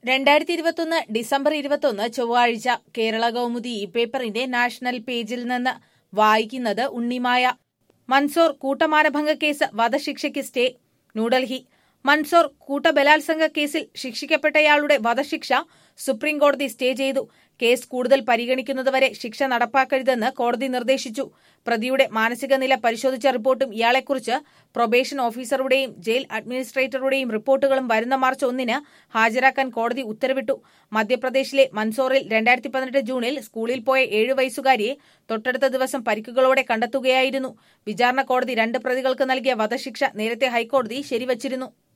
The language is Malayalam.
രണ്ടായിരത്തി ഇരുപത്തൊന്ന് ഡിസംബർ ഇരുപത്തൊന്ന് ചൊവ്വാഴ്ച കേരള കൗമുദി ഈ പേപ്പറിന്റെ നാഷണൽ പേജിൽ നിന്ന് വായിക്കുന്നത് ഉണ്ണിമായ മൻസോർ കൂട്ടമാനഭംഗ കേസ് വധശിക്ഷയ്ക്ക് സ്റ്റേ ന്യൂഡൽഹി മൻസോർ കൂട്ടബലാത്സംഗ കേസിൽ ശിക്ഷിക്കപ്പെട്ടയാളുടെ വധശിക്ഷ സുപ്രീംകോടതി സ്റ്റേ ചെയ്തു കേസ് കൂടുതൽ പരിഗണിക്കുന്നതുവരെ ശിക്ഷ നടപ്പാക്കരുതെന്ന് കോടതി നിർദ്ദേശിച്ചു പ്രതിയുടെ മാനസിക നില പരിശോധിച്ച റിപ്പോർട്ടും ഇയാളെക്കുറിച്ച് പ്രൊബേഷൻ ഓഫീസറുടെയും ജയിൽ അഡ്മിനിസ്ട്രേറ്ററുടെയും റിപ്പോർട്ടുകളും വരുന്ന മാർച്ച് ഒന്നിന് ഹാജരാക്കാൻ കോടതി ഉത്തരവിട്ടു മധ്യപ്രദേശിലെ മൻസോറിൽ രണ്ടായിരത്തി പതിനെട്ട് ജൂണിൽ സ്കൂളിൽ പോയ ഏഴു വയസ്സുകാരിയെ തൊട്ടടുത്ത ദിവസം പരിക്കുകളോടെ കണ്ടെത്തുകയായിരുന്നു വിചാരണ കോടതി രണ്ട് പ്രതികൾക്ക് നൽകിയ വധശിക്ഷ നേരത്തെ ഹൈക്കോടതി ശരിവച്ചിരുന്നു